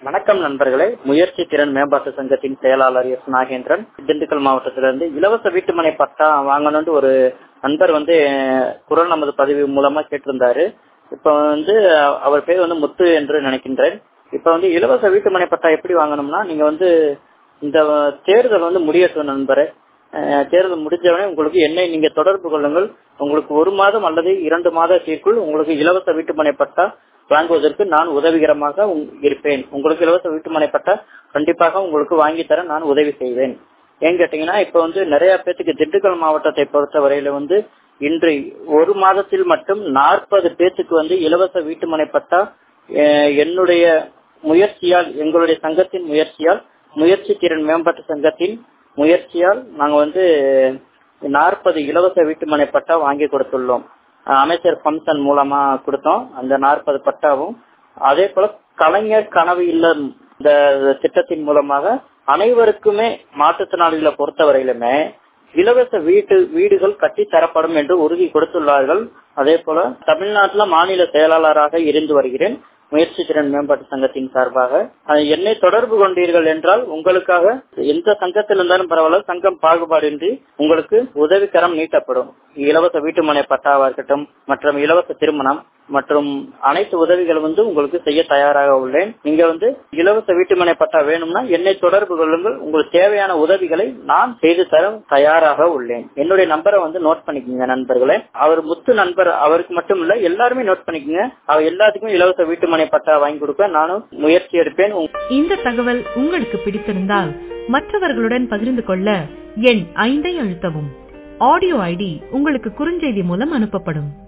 வணக்கம் நண்பர்களே முயற்சி திறன் மேம்பாட்டு சங்கத்தின் செயலாளர் எஸ் நாகேந்திரன் திண்டுக்கல் மாவட்டத்திலிருந்து இலவச வீட்டுமனை பட்டா வாங்கணும்னு ஒரு நண்பர் வந்து அஹ், குரல் நமது பதிவு மூலமா கேட்டிருந்தாரு இப்ப வந்து அஹ், அவர் பேர் வந்து முத்து என்று நினைக்கின்றேன் இப்ப வந்து இலவச வீட்டுமனை பட்டா எப்படி வாங்கணும்னா நீங்க வந்து இந்த தேர்தல் வந்து முடியட்டும் நண்பரே அஹ், தேர்தல் முடிஞ்சவனே உங்களுக்கு என்னை நீங்க தொடர்பு கொள்ளுங்கள் உங்களுக்கு ஒரு மாதம் அல்லது இரண்டு மாதத்திற்குள் உங்களுக்கு இலவச வீட்டுமனை பட்டா வாங்குவதற்கு நான் உதவிகரமாக உங்- இருப்பேன் உங்களுக்கு இலவச வீட்டுமனை பட்டா கண்டிப்பாக உங்களுக்கு வாங்கி தர நான் உதவி செய்வேன் ஏன் கேட்டீங்கன்னா இப்ப வந்து நிறைய பேத்துக்கு திண்டுக்கல் மாவட்டத்தை பொறுத்த வரையில வந்து இன்று ஒரு மாதத்தில் மட்டும் நாற்பது பேத்துக்கு வந்து இலவச வீட்டுமனை பட்டா அஹ், என்னுடைய முயற்சியால் எங்களுடைய சங்கத்தின் முயற்சியால் முயற்சி திறன் மேம்பாட்டு சங்கத்தின் முயற்சியால் நாங்க வந்து நாற்பது இலவச வீட்டுமனை பட்டா வாங்கி கொடுத்துள்ளோம் அஹ் அமைச்சர் ஃபங்க்ஷன் மூலமா கொடுத்தோம் அந்த நாற்பது பட்டாவும் அதே போல கலைஞர் கனவு இல்லம் இந்த திட்டத்தின் மூலமாக அனைவருக்குமே மாற்றுத்திறனாளிகளை பொறுத்தவரையிலுமே இலவச வீட்டு வீடுகள் கட்டி தரப்படும் என்று உறுதி கொடுத்துள்ளார்கள் அதே போல தமிழ்நாட்டுல மாநில செயலாளராக இருந்து வருகிறேன் முயற்சி திறன் மேம்பாட்டு சங்கத்தின் சார்பாக அஹ், என்னை தொடர்பு கொண்டீர்கள் என்றால் உங்களுக்காக எந்த சங்கத்தில் இருந்தாலும் பரவாயில்ல சங்கம் பாகுபாடின்றி உங்களுக்கு உதவிக்கரம் நீட்டப்படும் இலவச வீட்டுமனை பட்டாவா இருக்கட்டும் மற்றும் இலவச திருமணம் மற்றும் அனைத்து உதவிகள் வந்து உங்களுக்கு செய்ய தயாராக உள்ளேன் நீங்க வந்து இலவச வீட்டுமனை பட்டா வேணும்னா என்னை தொடர்பு கொள்ளுங்கள் உங்களுக்கு தேவையான உதவிகளை நான் செய்து தர தயாராக உள்ளேன் என்னுடைய நம்பரை வந்து நோட் பண்ணிக்கோங்க நண்பர்களே அவர் முத்து நண்பர் அவருக்கு மட்டும் இல்ல எல்லாருமே நோட் பண்ணிக்கோங்க அவர் எல்லாத்துக்கும் இலவச வீட்டுமனை பட்டா வாங்கி கொடுப்பேன் நானும் முயற்சி எடுப்பேன் உங்க- இந்த தகவல் உங்களுக்கு பிடித்திருந்தால் மற்றவர்களுடன் பகிர்ந்து கொள்ள எண் ஐந்தை அழுத்தவும் ஆடியோ ஐடி உங்களுக்கு குறுஞ்செய்தி மூலம் அனுப்பப்படும்